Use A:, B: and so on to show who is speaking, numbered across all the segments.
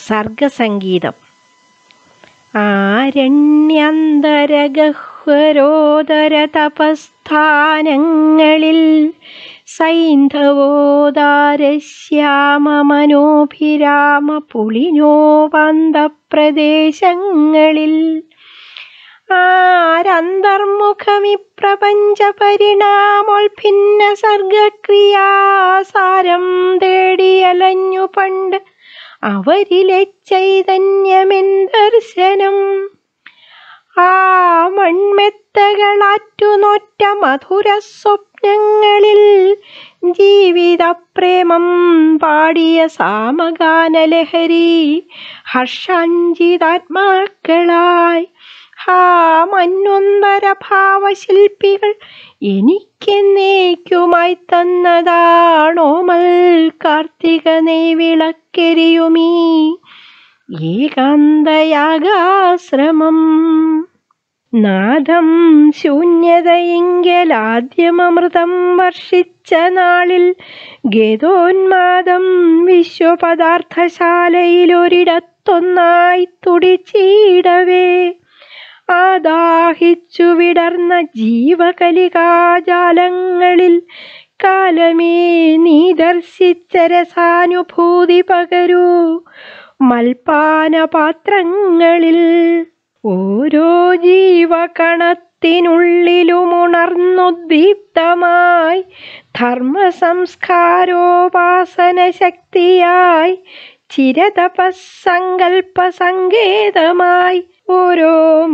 A: സർഗസംഗീതം ആരണ്യന്തരഗഹ്വരോദര തപസ്ഥാനങ്ങളിൽ സൈന്ധവോദാരശ്യാമ മനോഭിരാമ പുളിനോപാന്ത പ്രദേശങ്ങളിൽ ആരന്തർമുഖമി പ്രപഞ്ച പരിണാമോൽഭിന്ന സർഗക്രിയാസാരം തേടിയലഞ്ഞു പണ്ട് അവരിലെ ചൈതന്യമെന്തർശനം ആ മൺമെത്തകളാറ്റുനോറ്റ മധുര സ്വപ്നങ്ങളിൽ ജീവിതപ്രേമം പാടിയ സാമഗാനലഹരി ഹർഷാഞ്ചിതാത്മാക്കളായി ഹാ മന്നൊന്നര ഭാവശില്പികൾ എനിക്കെന്നേക്കുമായി തന്നതാണോമൽ കാർത്തിക നെയ്വിളക്കെരിയുമീ ഏകാന്തയാഗാശ്രമം നാദം ശൂന്യതയെങ്കലാദ്യമമൃതം വർഷിച്ച നാളിൽ ഗതോന്മാദം വിശ്വപദാർത്ഥശാലയിലൊരിടത്തൊന്നായി തുടിച്ചിടവേ ആദാഹിച്ചു വിടർന്ന ജീവകലികാജാലങ്ങളിൽ കാലമേ നീ ദർശിച്ച രസാനുഭൂതി പകരൂ മൽപാനപാത്രങ്ങളിൽ ഓരോ ജീവകണത്തിനുള്ളിലുമുണർന്നുദ്ദീപ്തമായി ധർമ്മസംസ്കാരോപാസന ശക്തിയായി ചിരതപസങ്കൽപ്പ സങ്കേതമായി ഓരോ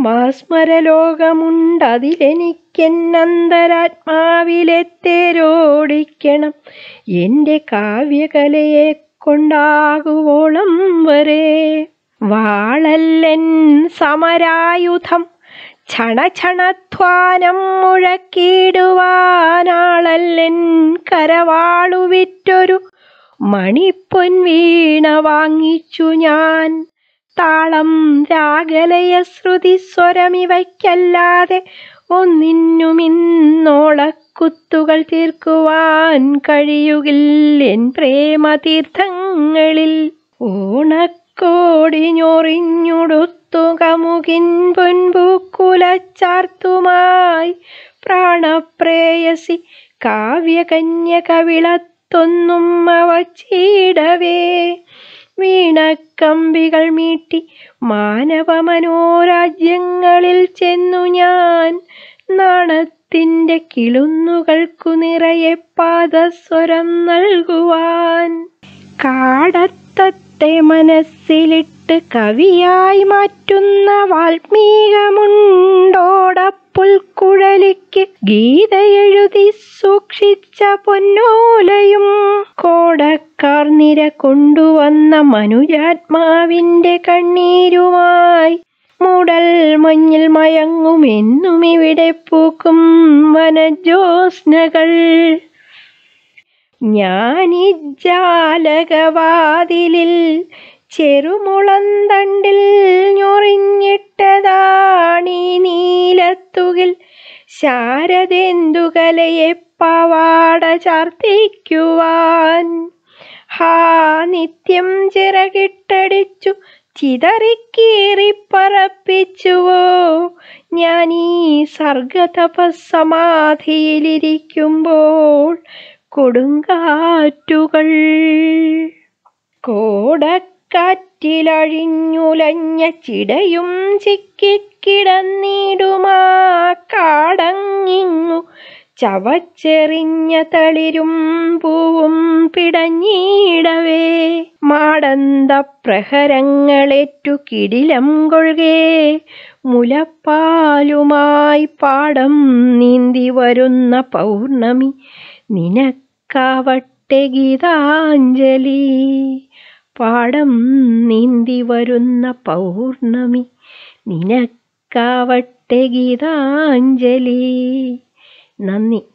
A: മാസ്മരലോകമുണ്ടതിലെനിക്കെന്നന്തരാത്മാവിലെ തേരോടിക്കണം എൻ്റെ കാവ്യകലയെ കൊണ്ടാകുവോളം വരെ വാളല്ലൻ സമരായുധം ക്ഷണക്ഷണധ്വാനം മുഴക്കിടുവാനാളല്ലൻ കരവാളുവിറ്റൊരു മണിപ്പൊൻ വീണ വാങ്ങിച്ചു ഞാൻ താളം രാഗലയ ശ്രുതി സ്വരമിവയ്ക്കല്ലാതെ ഒന്നിനുമിന്നോളക്കുത്തുകൾ തീർക്കുവാൻ കഴിയുകില്ലെൻ പ്രേമതീർത്ഥങ്ങളിൽ ഓണക്കോടിഞ്ഞൊറിഞ്ഞുടുത്തു കമുകിൻ പൊൻപൂക്കുലച്ചാർത്തുമായി പ്രാണപ്രേയസി കാവ്യകന്യ കവിളത്തൊന്നും അവച്ചിടവേ വീണക്കമ്പികൾ മീട്ടി മാനവ മനോരാജ്യങ്ങളിൽ ചെന്നു ഞാൻ നാണത്തിൻ്റെ കിളുന്നുകൾക്കു നിറയെ പാദസ്വരം നൽകുവാൻ കാടത്തത്തെ മനസ്സിലിട്ട് കവിയായി മാറ്റുന്ന വാൽമീകമുണ്ടോടപ്പുൽക്കുഴലിക്ക് ഗീത എഴുതി സൂക്ഷിച്ച പൊന്നോലയും കോടക്കാർ നിര കൊണ്ടുവന്ന മനുജാത്മാവിൻ്റെ കണ്ണീരുമായി മൂടൽ മഞ്ഞിൽ മയങ്ങും എന്നും ഇവിടെ പൂക്കും വനജോസ്നകൾ ഞാനീ ജാലകവാതിലിൽ ചെറുമുളന്തണ്ടിൽ ഞൊറിഞ്ഞിട്ടതാണീ നീലത്തുകിൽ ശാരദേന്ദുകലയെ പവാട ചാർത്തിക്കുവാൻ ഹാ നിത്യം ചിറകിട്ടടിച്ചു ചിതറിക്കീറിപ്പറപ്പിച്ചുവോ ഞാൻ ഈ സർഗതപസമാധിയിലിരിക്കുമ്പോൾ കൊടുങ്കാറ്റുകൾ കോടക്കാറ്റിലഴിഞ്ഞുലഞ്ഞ ചിടയും ചിക്കിക്കിടന്നിടുമാ കാടങ്ങിങ്ങു ചവച്ചെറിഞ്ഞ തളിരും പൂവും പിടഞ്ഞിടവേ മാടന്ത പ്രഹരങ്ങളേറ്റു കിടിലം കൊള്കേ മുലപ്പാലുമായി പാടം നീന്തി വരുന്ന പൗർണമി നിനക്കാവട്ടെ ഗീതാഞ്ജലി പാടം നീന്തി വരുന്ന പൗർണമി നിനക്കാവട്ടെ ഗീതാഞ്ജലി നന്ദി